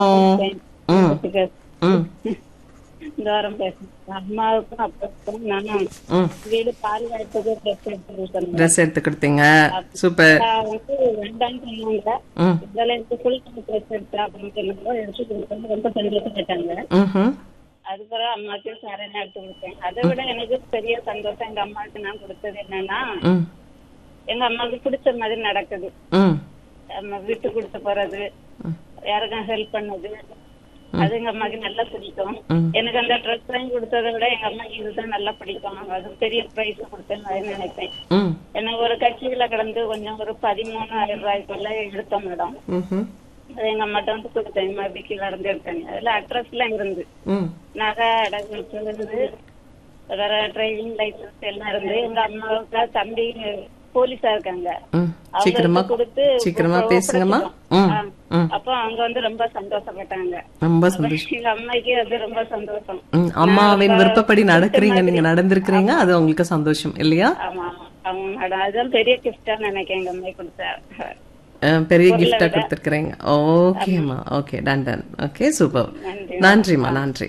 ம் பேச- ம் இந்த வாரம் பேசுறேன் அம்மாவுக்கும் அப்பாவுக்கும் நானும் ம் வீடு பால் வாய்ப்புக்கு ட்ரெஸ் எடுத்து கொடுத்தேன் ட்ரெஸ் எடுத்து கொடுத்தீங்க சூப்பர் நான் வந்து வேண்டாம்னு சொன்னாங்க ம் இதெல்லாம் எனக்கு ஃபுல் டைம் ட்ரெஸ் எடுத்தா அப்படின்னு சொன்னாங்க எடுத்து கொடுத்தேன் ரொம்ப சந்தோஷப்பட்டாங்க ம்ஹும். அதுக்கப்புறம் அம்மாவுக்கு சாரனை எடுத்து கொடுத்தேன் அதை விட எனக்கு பெரிய சந்தோஷம் எங்க அம்மாவுக்கு நான் கொடுத்தது என்னன்னா ம் எங்க அம்மாவுக்கு பிடிச்ச மாதிரி நடக்குது ம் நம்ம வீட்டு கொடுத்து போறது யாருக்கும் ஹெல்ப் பண்ணது அது எங்க அம்மாக்கு நல்லா பிடிக்கும் ம். எனக்கு அந்த ட்ரெஸ் வாங்கி கொடுத்ததை விட எங்க அம்மாக்கு இதுதான் நல்லா பிடிக்கும் அது பெரிய பிரைஸ் கொடுத்தேன்னு நான் நினைப்பேன் ம் எனக்கு ஒரு கட்சியில கடந்து கொஞ்சம் ஒரு பதிமூணாயிரம் ரூபாய்க்குள்ள எடுத்தோம் மேடம் ம்ஹும். அது எங்க அம்மாட்ட வந்து கொடுத்தேன் மாதிரி கீழே நடந்து எடுத்தேன் அதுல அட்ரஸ் எல்லாம் இருந்து ம் நகை அடகு வச்சிருந்து வேற டிரைவிங் லைசன்ஸ் எல்லாம் இருந்து எங்க அம்மாவுக்கு தம்பி போலீஸா இருக்காங்க ம் அவங்க சீக்கிரமா எடுத்து கொடுத்து சீக்கிரமா ஒப்படைச்சிட்டோம். பேசுங்கம்மா ம் ஆ. ம் அப்ப அவங்க வந்து ரொம்ப சந்தோஷப்பட்டாங்க ரொம்ப சந்தோஷம் எங்க அம்மாக்கு அது ரொம்ப சந்தோஷம் ம், அம்மாவின் விருப்பப்படி நடக்கிறீங்க நீங்க நடந்திருக்கிறீங்க அது உங்களுக்கு சந்தோஷம் இல்லையா ஆமா ஆமா ஆமா மேடம் அதுதான் பெரிய கிஃப்டா நினைக்கிறேன் எங்க அம்மா கொடுத்த அஹ், பெரிய கிஃப்டா கொடுத்துருக்கீங்க ஓகேம்மா okay done done okay super நன்றி நன்றிம்மா நன்றி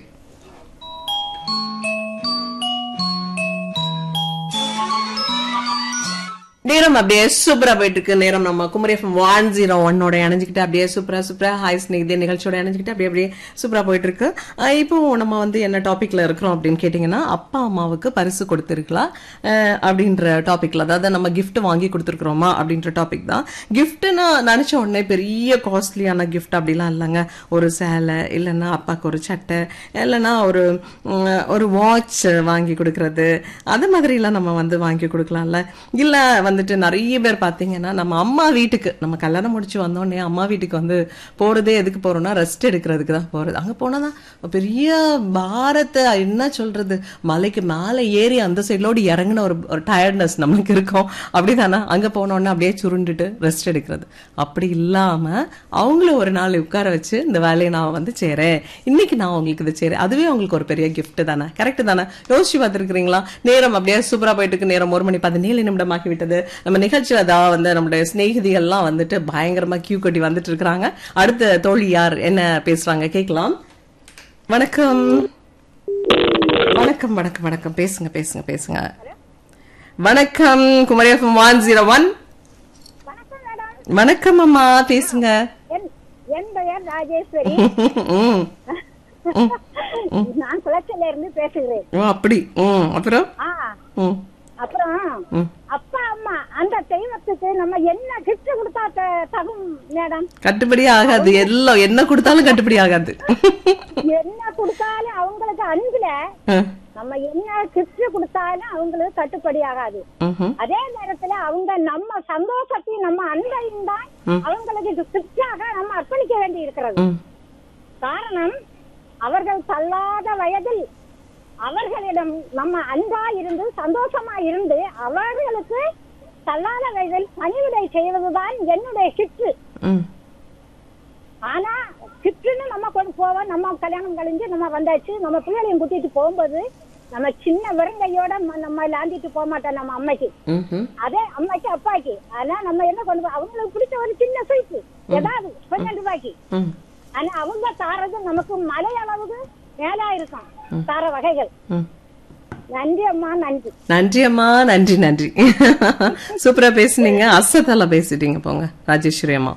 நேரம் அப்படியே சூப்பரா போயிட்டு இருக்கு நேரம் நம்ம குமரி எஃப்எம் ஒன் ஜீரோ ஒன்னோட இணைஞ்சுக்கிட்டு அப்படியே சூப்பரா சூப்பரா ஹாய் ஸ்நேகிதே நிகழ்ச்சியோட இணைஞ்சுக்கிட்டு அப்படியே அப்படியே சூப்பரா போயிட்டு இருக்கு அஹ் இப்போ நம்ம வந்து என்ன டாபிக்ல இருக்கிறோம் அப்படின்னு கேட்டீங்கன்னா அப்பா அம்மாவுக்கு பரிசு கொடுத்திருக்கலாம் அஹ் அப்படின்ற டாபிக்ல அதாவது நம்ம gift வாங்கி கொடுத்துருக்குறோமா அப்படின்ற டாபிக் தான் கிஃப்ட்னு நினைச்ச உடனே பெரிய காஸ்ட்லியான gift அப்படிலாம் இல்லைங்க ஒரு சேலை இல்லைன்னா அப்பாவுக்கு ஒரு சட்டை இல்லைன்னா ஒரு உம், ஒரு வாட்ச் வாங்கி கொடுக்கறது அது மாதிரிலாம் நம்ம வந்து வாங்கி கொடுக்கலாம்ல இல்ல வந்துட்டு நிறைய பேர் பாத்தீங்கன்னா நம்ம அம்மா வீட்டுக்கு நம்ம கல்யாணம் முடிச்சு வந்தோடனே அம்மா வீட்டுக்கு வந்து போறதே எதுக்கு போறோம்னா ரெஸ்ட் எடுக்கிறதுக்கு தான் போறது அங்க போனாதான் பெரிய பாரத்தை என்ன சொல்றது மலைக்கு மேல ஏறி அந்த சைட்லோடு இறங்கின ஒரு ஒரு டயர்ட்னஸ் நம்மளுக்கு இருக்கும் அப்படிதானே அங்க போனோடனே அப்படியே சுருண்டுட்டு ரெஸ்ட் எடுக்கிறது அப்படி இல்லாம அவங்கள ஒரு நாள் உட்கார வச்சு இந்த வேலையை நான் வந்து சேரேன் இன்னைக்கு நான் உங்களுக்கு இது சேரேன் அதுவே உங்களுக்கு ஒரு பெரிய gift தானே கரெக்ட் தானே யோசிச்சு பார்த்துருக்கீங்களா நேரம் அப்படியே சூப்பரா போயிட்டு இருக்கு நேரம் ஒரு மணி பதினேழு நிமிடமாகி விட்டது நம்ம நிகழ்ச்சியில தான் வந்து நம்மளுடைய சிநேகிதிகள்லாம் வந்துட்டு பயங்கரமா கியூ கட்டி வந்துட்டு இருக்காங்க அடுத்த தோழி யார் என்ன பேசுறாங்க கேட்கலாம் வணக்கம் வணக்கம் வணக்கம் வணக்கம் பேசுங்க பேசுங்க பேசுங்க வணக்கம் Kumari FM one zero one வணக்கம் மேடம் வணக்கம் அம்மா பேசுங்க என் என் பெயர் ராஜேஸ்வரி ம். நான் குளச்சல்ல இருந்து பேசுகிறேன் ஓ அப்படி ம் அப்புறம் ஆ ம் அப்புறம் ம். அப்பா அம்மா அந்த தெய்வத்துக்கு நம்ம என்ன கிஃப்ட் கொடுத்தா த- தகும் மேடம் கட்டுப்படி ஆகாது எல்லாம் என்ன கொடுத்தாலும் கட்டுப்படி ஆகாது என்ன கொடுத்தாலும் அவங்களுக்கு அன்புல ம். நம்ம என்ன கிஃப்ட் கொடுத்தாலும் அவங்களுக்கு கட்டுப்படி ஆகாது ம்ஹும். அதே நேரத்துல அவங்க நம்ம சந்தோஷத்தையும் நம்ம அன்பையும் தான் அவங்களுக்கு கிஃப்டாக நம்ம அர்ப்பணிக்க வேண்டி இருக்கிறது ம். காரணம் அவர்கள் தள்ளாத வயதில் அவர்களிடம் நம்ம அன்பா இருந்து சந்தோஷமா இருந்து அவர்களுக்கு தள்ளாத வயதில் பணிவிடை செய்வதுதான் என்னுடைய கிட்டு ம். ஆனா கிட்டுன்னு நம்ம கொண்டு போவோம் நம்ம கல்யாணம் கழிஞ்சு நம்ம வந்தாச்சு நம்ம பிள்ளைகளையும் கூட்டிட்டு போகும்போது நம்ம சின்ன வெறுங்கையோட ம- நம்ம லாந்திட்டு போக மாட்டோம் நம்ம அம்மைக்கு ம்ஹும். அதே அம்மைக்கு அப்பாக்கு ஆனா நம்ம என்ன கொண்டு போ- அவங்களுக்கு பிடிச்ச ஒரு சின்ன ஸ்வீட் ஏதாவது பன்னெண்டு ரூபாய்க்கு ம். ஆனா அவங்க தாரது நமக்கு மலை அளவுக்கு மேலா இருக்கும் தார வகைகள் ம். நன்றி அம்மா நன்றி நன்றி அம்மா நன்றி நன்றி சூப்பரா பேசுனீங்க அசத்தலா பேசிட்டீங்க போங்க ராஜேஸ்வரி அம்மா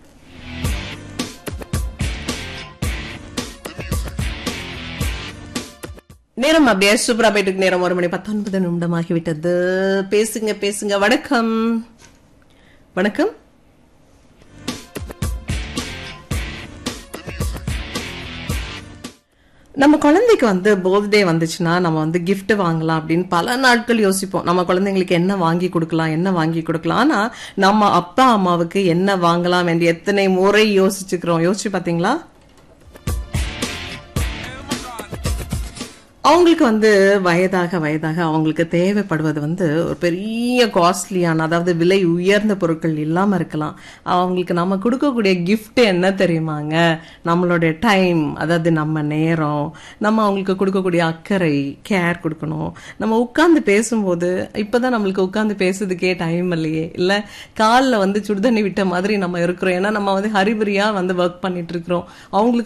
நேரம் அப்படியே சூப்பரா போயிட்டு இருக்கு. நேரம் ஒரு மணி பத்தொன்பது நிமிடம் ஆகிவிட்டது பேசுங்க பேசுங்க வணக்கம் வணக்கம் நம்ம குழந்தைக்கு வந்து பர்த்டே வந்துச்சுன்னா நம்ம வந்து gift வாங்கலாம் அப்படின்னு பல நாட்கள் யோசிப்போம் நம்ம குழந்தைங்களுக்கு என்ன வாங்கி கொடுக்கலாம் என்ன வாங்கி கொடுக்கலாம் ஆனா நம்ம அப்பா அம்மாவுக்கு என்ன வாங்கலாம் என்று எத்தனை முறை யோசிச்சுக்கிறோம் யோசிச்சு பாத்தீங்களா அவங்களுக்கு வந்து வயதாக வயதாக அவங்களுக்கு தேவைப்படுவது வந்து ஒரு பெரிய காஸ்ட்லியான அதாவது விலை உயர்ந்த பொருட்கள் இல்லாம இருக்கலாம் அவங்களுக்கு நம்ம கொடுக்கக்கூடிய gift என்ன தெரியுமாங்க நம்மளுடைய டைம் அதாவது நம்ம நேரம் நம்ம அவங்களுக்கு கொடுக்கக்கூடிய அக்கறை கேர் கொடுக்கணும் நம்ம உட்கார்ந்து பேசும்போது இப்பதான் நம்மளுக்கு உட்கார்ந்து பேசுறதுக்கே டைம் இல்லையே இல்ல காலில் வந்து சுடுதண்ணி விட்ட மாதிரி நம்ம இருக்கிறோம் ஏன்னா நம்ம வந்து ஹரிபரியா வந்து ஒர்க் பண்ணிட்டு இருக்கிறோம் அவங்களுக்கு